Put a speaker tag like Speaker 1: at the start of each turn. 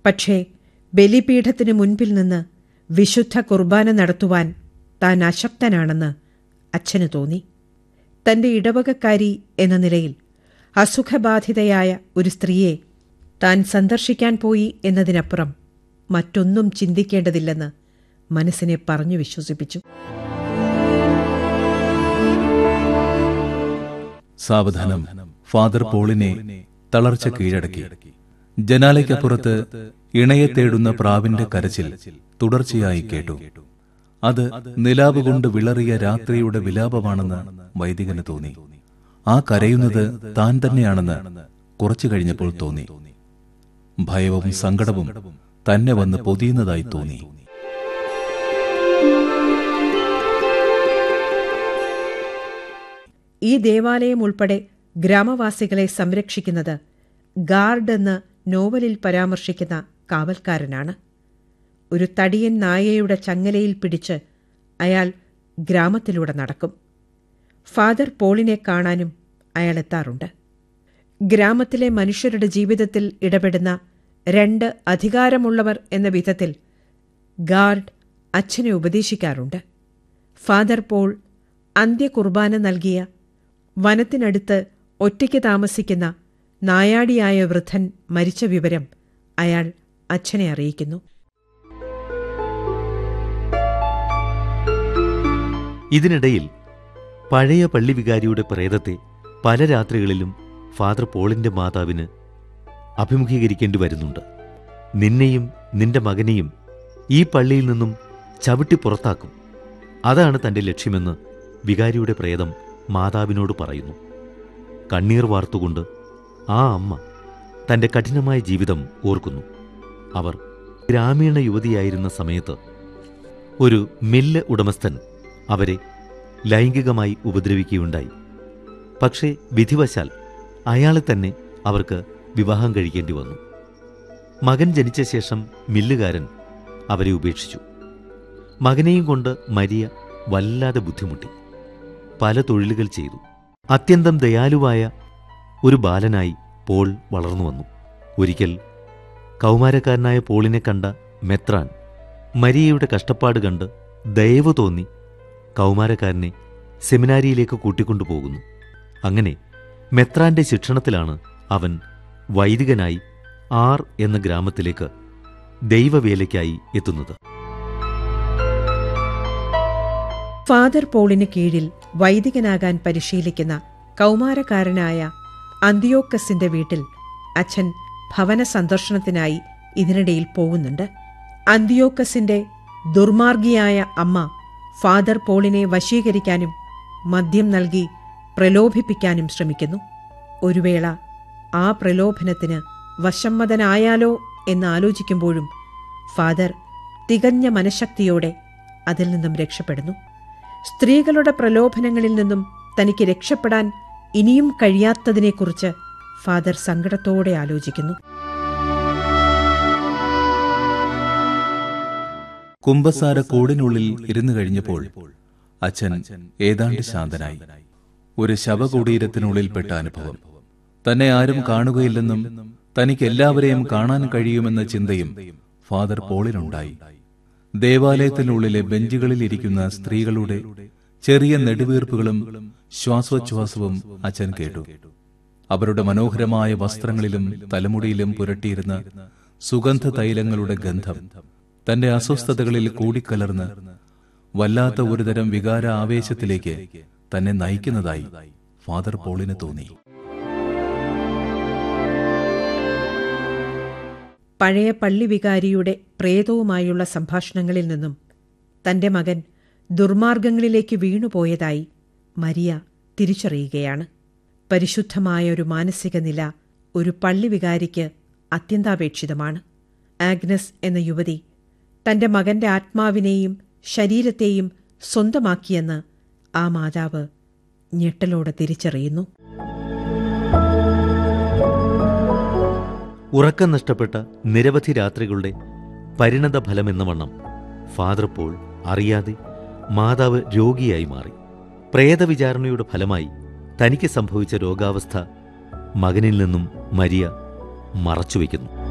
Speaker 1: പക്ഷേ ബലിപീഠത്തിന് മുൻപിൽ നിന്ന് വിശുദ്ധ കുർബാന നടത്തുവാൻ താൻ അശക്തനാണെന്ന് അച്ഛന് തോന്നി തന്റെ ഇടവകക്കാരി എന്ന നിലയിൽ അസുഖബാധിതയായ ഒരു സ്ത്രീയെ താൻ സന്ദർശിക്കാൻ പോയി എന്നതിനപ്പുറം മറ്റൊന്നും ചിന്തിക്കേണ്ടതില്ലെന്ന് മനസ്സിനെ പറഞ്ഞു വിശ്വസിപ്പിച്ചു
Speaker 2: സാവധാനം ഫാദർ പോളിനെ തളർച്ച കീഴടക്കി ജനാലയ്ക്കപ്പുറത്ത് ഇണയെ തേടുന്ന പ്രാവിന്റെ കരച്ചിൽ തുടർച്ചയായി കേട്ടു അത് നിലാവ് കൊണ്ട് വിളറിയ രാത്രിയുടെ വിലാപമാണെന്ന് വൈദികന് തോന്നി ആ കരയുന്നത് താൻ തന്നെയാണെന്ന് കുറച്ചു കഴിഞ്ഞപ്പോൾ തോന്നി ഭയവും സങ്കടവും തന്നെ വന്ന് പൊതിയുന്നതായി തോന്നി
Speaker 1: ഈ ദേവാലയം ഉൾപ്പെടെ ഗ്രാമവാസികളെ സംരക്ഷിക്കുന്നത് ഗാർഡ് എന്ന നോവലിൽ പരാമർശിക്കുന്ന കാവൽക്കാരനാണ് ഒരു തടിയൻ നായയുടെ ചങ്ങലയിൽ പിടിച്ച് അയാൾ ഗ്രാമത്തിലൂടെ നടക്കും ഫാദർ പോളിനെ കാണാനും അയാൾ എത്താറുണ്ട് ഗ്രാമത്തിലെ മനുഷ്യരുടെ ജീവിതത്തിൽ ഇടപെടുന്ന രണ്ട് അധികാരമുള്ളവർ എന്ന വിധത്തിൽ ഗാർഡ് അച്ഛനെ ഉപദേശിക്കാറുണ്ട് ഫാദർ പോൾ അന്ത്യകുർബാന നൽകിയ വനത്തിനടുത്ത് ഒറ്റയ്ക്ക് താമസിക്കുന്ന നായാടിയായ വൃദ്ധൻ മരിച്ച വിവരം അയാൾ അച്ഛനെ അറിയിക്കുന്നു
Speaker 3: ഇതിനിടയിൽ പഴയ പള്ളിവികാരിയുടെ പ്രേതത്തെ പല രാത്രികളിലും ഫാദർ പോളിന്റെ മാതാവിന് അഭിമുഖീകരിക്കേണ്ടി വരുന്നുണ്ട് നിന്നെയും നിന്റെ മകനെയും ഈ പള്ളിയിൽ നിന്നും ചവിട്ടി പുറത്താക്കും അതാണ് തന്റെ ലക്ഷ്യമെന്ന് വികാരിയുടെ പ്രേതം മാതാവിനോട് പറയുന്നു കണ്ണീർ വാർത്തുകൊണ്ട് ആ അമ്മ തന്റെ കഠിനമായ ജീവിതം ഓർക്കുന്നു അവർ ഗ്രാമീണ യുവതിയായിരുന്ന സമയത്ത് ഒരു മില്ല് ഉടമസ്ഥൻ അവരെ ലൈംഗികമായി ഉപദ്രവിക്കുകയുണ്ടായി പക്ഷേ വിധിവശാൽ അയാളെ തന്നെ അവർക്ക് വിവാഹം കഴിക്കേണ്ടി വന്നു മകൻ ജനിച്ച ശേഷം മില്ലുകാരൻ അവരെ ഉപേക്ഷിച്ചു മകനെയും കൊണ്ട് മരിയ വല്ലാതെ ബുദ്ധിമുട്ടി പല തൊഴിലുകൾ ചെയ്തു അത്യന്തം ദയാലുവായ ഒരു ബാലനായി പോൾ വളർന്നു വന്നു ഒരിക്കൽ കൗമാരക്കാരനായ പോളിനെ കണ്ട മെത്രാൻ മരിയയുടെ കഷ്ടപ്പാട് കണ്ട് ദയവ് തോന്നി കൗമാരക്കാരനെ സെമിനാരിയിലേക്ക് കൂട്ടിക്കൊണ്ടുപോകുന്നു അങ്ങനെ മെത്രാന്റെ ശിക്ഷണത്തിലാണ് അവൻ വൈദികനായി ആർ എന്ന ഗ്രാമത്തിലേക്ക് ദൈവവേലയ്ക്കായി എത്തുന്നത്
Speaker 1: ഫാദർ പോളിന് കീഴിൽ വൈദികനാകാൻ പരിശീലിക്കുന്ന കൗമാരക്കാരനായ അന്തിയോക്കസിന്റെ വീട്ടിൽ അച്ഛൻ ഭവന സന്ദർശനത്തിനായി ഇതിനിടയിൽ പോകുന്നുണ്ട് അന്തിയോക്കസിന്റെ ദുർമാർഗിയായ അമ്മ ഫാദർ പോളിനെ വശീകരിക്കാനും മദ്യം നൽകി പ്രലോഭിപ്പിക്കാനും ശ്രമിക്കുന്നു ഒരു വേള ആ പ്രലോഭനത്തിന് വശമ്മതനായാലോ എന്ന് ആലോചിക്കുമ്പോഴും ഫാദർ തികഞ്ഞ മനഃശക്തിയോടെ അതിൽ നിന്നും രക്ഷപ്പെടുന്നു സ്ത്രീകളുടെ പ്രലോഭനങ്ങളിൽ നിന്നും തനിക്ക് രക്ഷപ്പെടാൻ ഇനിയും കഴിയാത്തതിനെക്കുറിച്ച് ഫാദർ സങ്കടത്തോടെ ആലോചിക്കുന്നു
Speaker 2: കുംഭസാര കൂടിനുള്ളിൽ ഇരുന്നു കഴിഞ്ഞപ്പോൾ അച്ഛൻ ഏതാണ്ട് ശാന്തനായി ഒരു ശവകുടീരത്തിനുള്ളിൽപ്പെട്ട അനുഭവം തന്നെ ആരും കാണുകയില്ലെന്നും തനിക്ക് എല്ലാവരെയും കാണാൻ കഴിയുമെന്ന ചിന്തയും ഫാദർ പോളിനുണ്ടായി ദേവാലയത്തിനുള്ളിലെ ബെഞ്ചുകളിൽ ഇരിക്കുന്ന സ്ത്രീകളുടെ ചെറിയ നെടുവീർപ്പുകളും ശ്വാസോച്ഛ്വാസവും അച്ഛൻ കേട്ടു അവരുടെ മനോഹരമായ വസ്ത്രങ്ങളിലും തലമുടിയിലും പുരട്ടിയിരുന്ന സുഗന്ധ തൈലങ്ങളുടെ ഗന്ധം തന്റെ അസ്വസ്ഥതകളിൽ കൂടിക്കലർന്ന് വല്ലാത്ത ഒരുതരം വികാര ആവേശത്തിലേക്ക് തന്നെ നയിക്കുന്നതായി ഫാദർ പോളിന് തോന്നി
Speaker 1: പഴയ പള്ളി വികാരിയുടെ പ്രേതവുമായുള്ള സംഭാഷണങ്ങളിൽ നിന്നും തന്റെ മകൻ ദുർമാർഗങ്ങളിലേക്ക് വീണുപോയതായി മരിയ തിരിച്ചറിയുകയാണ് പരിശുദ്ധമായ ഒരു മാനസിക നില ഒരു പള്ളി വികാരിക്ക് അത്യന്താപേക്ഷിതമാണ് ആഗ്നസ് എന്ന യുവതി തന്റെ മകന്റെ ആത്മാവിനെയും ശരീരത്തെയും സ്വന്തമാക്കിയെന്ന് ആ മാതാവ് ഞെട്ടലോടെ തിരിച്ചറിയുന്നു
Speaker 3: ഉറക്കം നഷ്ടപ്പെട്ട നിരവധി രാത്രികളുടെ പരിണത ഫലമെന്ന വണ്ണം ഫാദർ പോൾ അറിയാതെ മാതാവ് രോഗിയായി മാറി പ്രേതവിചാരണയുടെ ഫലമായി തനിക്ക് സംഭവിച്ച രോഗാവസ്ഥ മകനിൽ നിന്നും മരിയ മറച്ചുവെക്കുന്നു